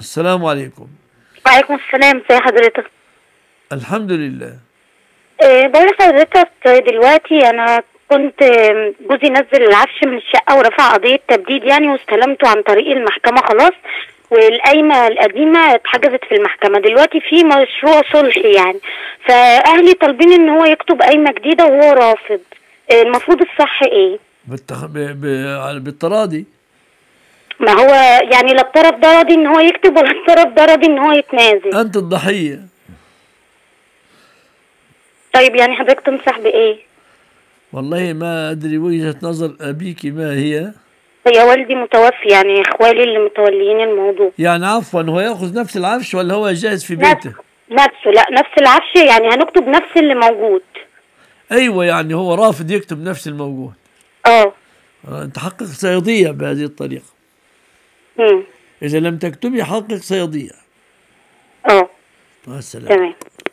السلام عليكم وعليكم السلام ازي حضرتك الحمد لله إيه بقول لحضرتك دلوقتي انا كنت آم، جوزي نزل العفش من الشقه ورفع قضيه تبديد يعني واستلمته عن طريق المحكمه خلاص والقايمه القديمه اتحجزت في المحكمه دلوقتي في مشروع صلح يعني فاهلي طالبين ان هو يكتب قايمه جديده وهو رافض إيه المفروض الصح ايه بالتخ... ب... ب... بالتراضي ما هو يعني لا الطرف ده راضي ان هو يكتب ولا الطرف ده راضي ان هو يتنازل أنت الضحية طيب يعني حضرتك تنصح بايه والله ما أدري وجهة نظر أبيك ما هي هي والدي متوفي يعني اخوالي اللي متوليين الموضوع يعني عفوا هو يأخذ نفس العفش ولا هو جاهز في نفس بيته نفسه لا نفس العفش يعني هنكتب نفس اللي موجود أيوة يعني هو رافض يكتب نفس الموجود اه آه، أنت حقق سيضيع بهذه الطريقة امم إذا لم تكتبي حقق سيضيع اه مع السلامة تمام